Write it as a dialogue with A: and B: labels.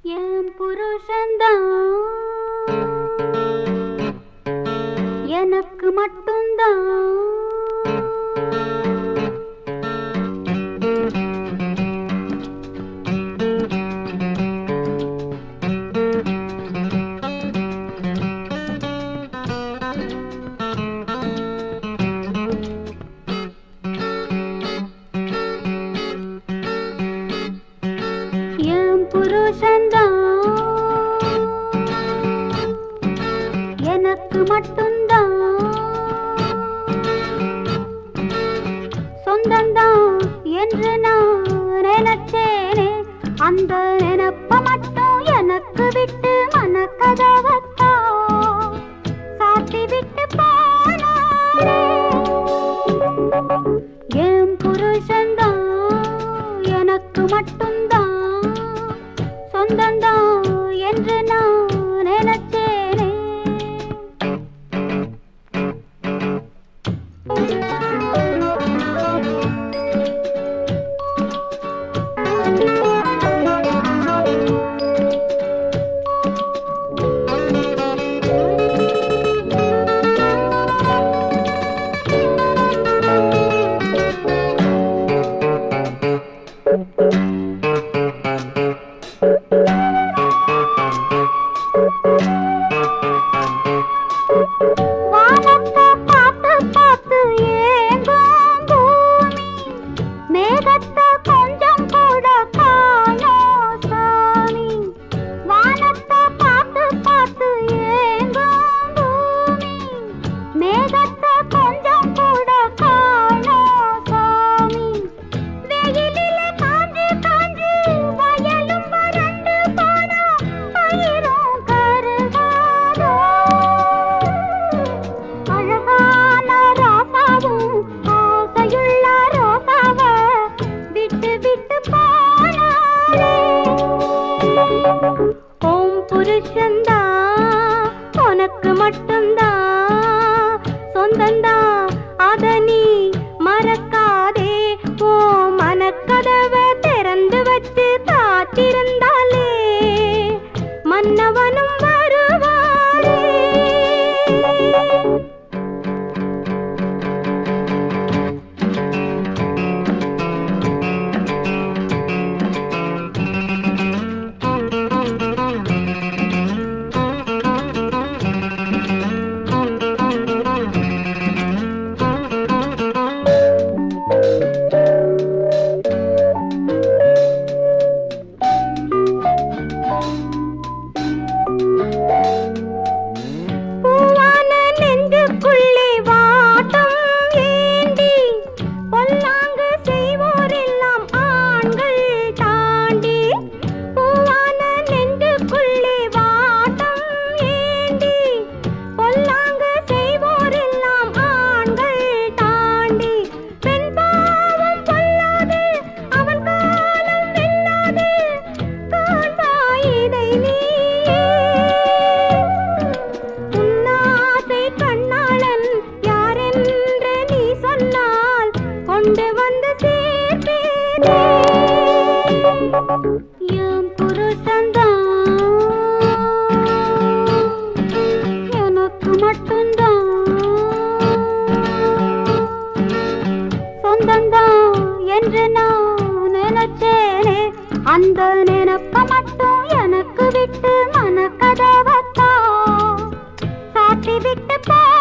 A: என் புருஷன்தான் எனக்கு மட்டும்தான் என் புருஷன்தான் எனக்கு மட்டும்தான் சொந்தந்தான் என்று நான் நினைச்சேனே அந்த நினப்ப மட்டும் எனக்கு விட்டு மனக்கதவத்தான் சாத்தி விட்டு போனாரே என் புருஷன்தான் எனக்கு மட்டும்தான் சொந்தந்தான் என்று நான் நினைச்சேனே வானத்தை பார்த்து பார்த்து ஏங்கும் பூமி மேகத்தை கொஞ்சம் கூட காணோம் சாமி வானத்தை பார்த்து பார்த்து ஏங்கும் பூமி மேகத்தை கொஞ்சம் கூட காணோம் சாமி வெயிலிலே காஞ்சு காஞ்சு வயலும் வறண்டு போனா பயிரும் கருகாதோ அழகான ரோசாவும் ஆசையுள்ள ரோசாவ விட்டு விட்டு போனாரே ஓம் புருஷன்தான் உனக்கு மட்டும்தான் சொந்தந்தான் அத நீ மறக்காதே ஓ மனக்கதவை திறந்து வச்சு காத்திருந்தாலே மன்னவனும் வருவாரே பூவான நெஞ்சுக்குள்ளே வாட்டம் ஏந்தி பொல்லாங்கு செய்வோரெல்லாம் ஆண்கள் தாண்டி பூவான நெஞ்சுக்குள்ளே வாட்டம் ஏந்தி பொல்லாங்கு செய்வோரெல்லாம் ஆண்கள் தாண்டி பெண் பாவம் பொல்லாது அவன் காலம் வெல்லாது காண்பாய் இதை நீயே உன்னாசை கண்ணாளன் யாரென்று நீ சொன்னால் கொண்டு வந்து சேர்ப்பேனே என் புருஷன்தான் எனக்கு மட்டும்தான் சொந்தந்தான் என்று நான் நினைச்சேனே அந்த நினப்ப மட்டும் எனக்கு விட்டு மனக்கதவத்தான் சாத்தி விட்டு போ